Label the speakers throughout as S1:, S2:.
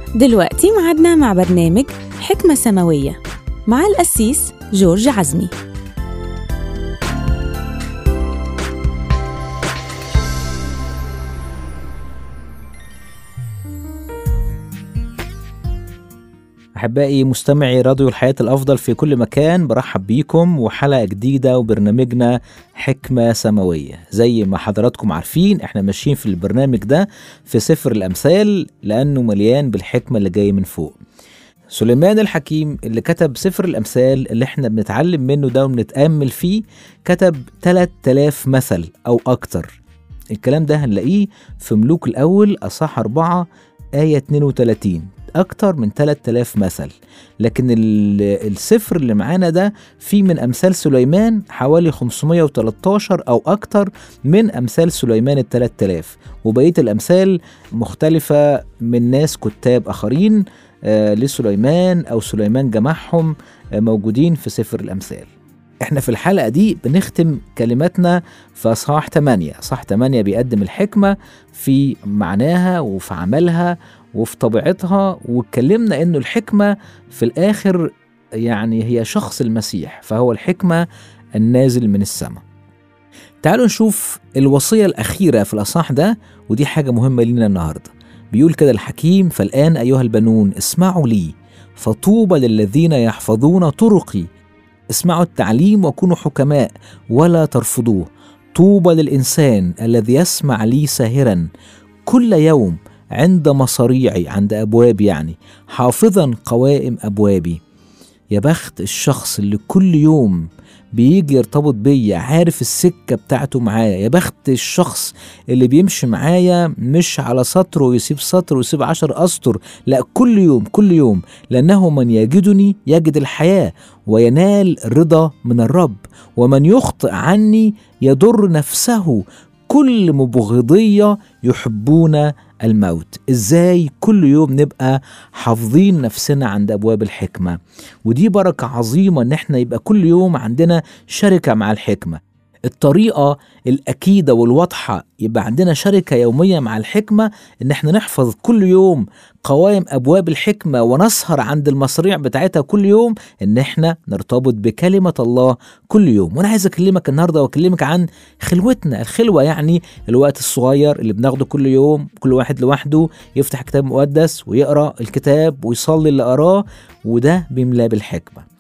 S1: دلوقتي معادنا مع برنامج حكمة سماوية مع القسيس جورج عزمي
S2: أحبائي مستمعي راديو الحياة الأفضل في كل مكان برحب بيكم وحلقة جديدة وبرنامجنا حكمة سماوية زي ما حضراتكم عارفين احنا ماشيين في البرنامج ده في سفر الأمثال لأنه مليان بالحكمة اللي جاية من فوق سليمان الحكيم اللي كتب سفر الأمثال اللي احنا بنتعلم منه ده وبنتأمل فيه كتب 3000 مثل أو أكتر الكلام ده هنلاقيه في ملوك الأول أصح 4 آية 32 أكتر من 3000 مثل لكن السفر اللي معانا ده فيه من أمثال سليمان حوالي 513 أو أكتر من أمثال سليمان ال 3000 وبقية الأمثال مختلفة من ناس كتاب آخرين آه لسليمان أو سليمان جمعهم آه موجودين في سفر الأمثال احنا في الحلقة دي بنختم كلماتنا في أصحاح 8 أصحاح 8 بيقدم الحكمة في معناها وفي عملها وفي طبيعتها واتكلمنا انه الحكمة في الآخر يعني هي شخص المسيح فهو الحكمة النازل من السماء تعالوا نشوف الوصية الأخيرة في الأصحاح ده ودي حاجة مهمة لينا النهاردة بيقول كده الحكيم فالآن أيها البنون اسمعوا لي فطوبى للذين يحفظون طرقي اسمعوا التعليم وكونوا حكماء ولا ترفضوه طوبى للإنسان الذي يسمع لي ساهرا كل يوم عند مصاريعي عند أبوابي يعني حافظا قوائم أبوابي يا بخت الشخص اللي كل يوم بيجي يرتبط بيا عارف السكة بتاعته معايا يا بخت الشخص اللي بيمشي معايا مش على سطر ويسيب سطر ويسيب عشر أسطر لا كل يوم كل يوم لأنه من يجدني يجد الحياة وينال رضا من الرب ومن يخطئ عني يضر نفسه كل مبغضية يحبون الموت ازاي كل يوم نبقى حافظين نفسنا عند ابواب الحكمه ودي بركه عظيمه ان احنا يبقى كل يوم عندنا شركه مع الحكمه الطريقة الأكيدة والواضحة يبقى عندنا شركة يومية مع الحكمة إن احنا نحفظ كل يوم قوائم أبواب الحكمة ونسهر عند المصاريع بتاعتها كل يوم إن احنا نرتبط بكلمة الله كل يوم وأنا عايز أكلمك النهاردة وأكلمك عن خلوتنا الخلوة يعني الوقت الصغير اللي بناخده كل يوم كل واحد لوحده يفتح كتاب مقدس ويقرأ الكتاب ويصلي اللي قراه وده بيملاه بالحكمة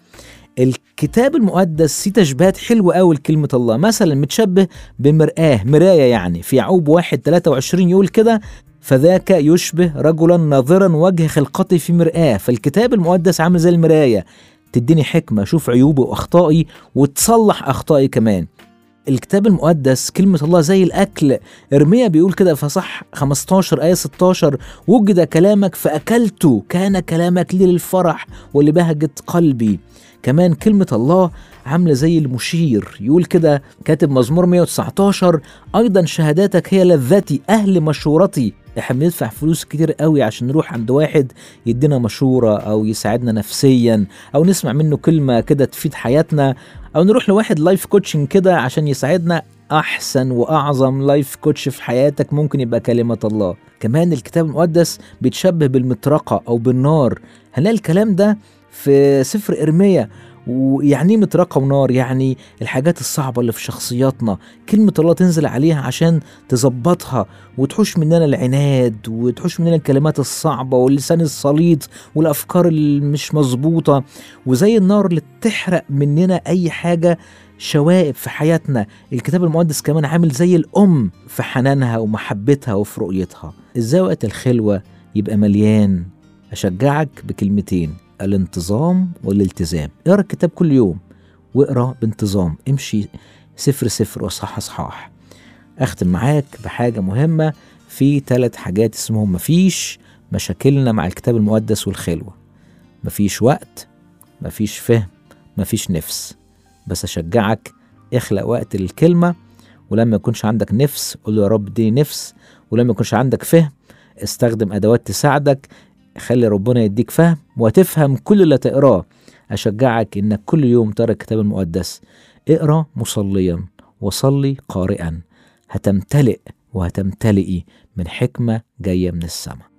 S2: الكتاب المقدس فيه تشبيهات حلوة قوي لكلمة الله مثلا متشبه بمرآة مراية يعني في يعقوب واحد 23 يقول كده فذاك يشبه رجلا ناظرا وجه خلقتي في مرآة فالكتاب المقدس عامل زي المراية تديني حكمة أشوف عيوبي وأخطائي وتصلح أخطائي كمان الكتاب المقدس كلمة الله زي الأكل إرميا بيقول كده في صح 15 آية 16 وجد كلامك فأكلته كان كلامك لي للفرح ولبهجة قلبي كمان كلمة الله عاملة زي المشير يقول كده كاتب مزمور 119 أيضا شهاداتك هي لذتي أهل مشورتي احنا بندفع فلوس كتير قوي عشان نروح عند واحد يدينا مشورة أو يساعدنا نفسيا أو نسمع منه كلمة كده تفيد حياتنا أو نروح لواحد لايف كوتشنج كده عشان يساعدنا أحسن وأعظم لايف كوتش في حياتك ممكن يبقى كلمة الله كمان الكتاب المقدس بيتشبه بالمطرقة أو بالنار هنلاقي الكلام ده في سفر إرميا ويعني ايه مطرقة ونار يعني الحاجات الصعبة اللي في شخصياتنا كلمة الله تنزل عليها عشان تظبطها وتحوش مننا العناد وتحوش مننا الكلمات الصعبة واللسان السليط والأفكار اللي مش مظبوطة وزي النار اللي تحرق مننا أي حاجة شوائب في حياتنا الكتاب المقدس كمان عامل زي الأم في حنانها ومحبتها وفي رؤيتها ازاي وقت الخلوة يبقى مليان أشجعك بكلمتين الانتظام والالتزام اقرا الكتاب كل يوم واقرا بانتظام امشي سفر سفر وصح اصحاح اختم معاك بحاجة مهمة في ثلاث حاجات اسمهم مفيش مشاكلنا مع الكتاب المقدس والخلوة مفيش وقت مفيش فهم مفيش نفس بس أشجعك اخلق وقت للكلمة ولما يكونش عندك نفس قول له يا رب اديني نفس ولما يكونش عندك فهم استخدم أدوات تساعدك خلي ربنا يديك فهم وتفهم كل اللي تقراه أشجعك إنك كل يوم تقرأ الكتاب المقدس اقرأ مصليا وصلي قارئا هتمتلئ وهتمتلئي من حكمة جاية من السماء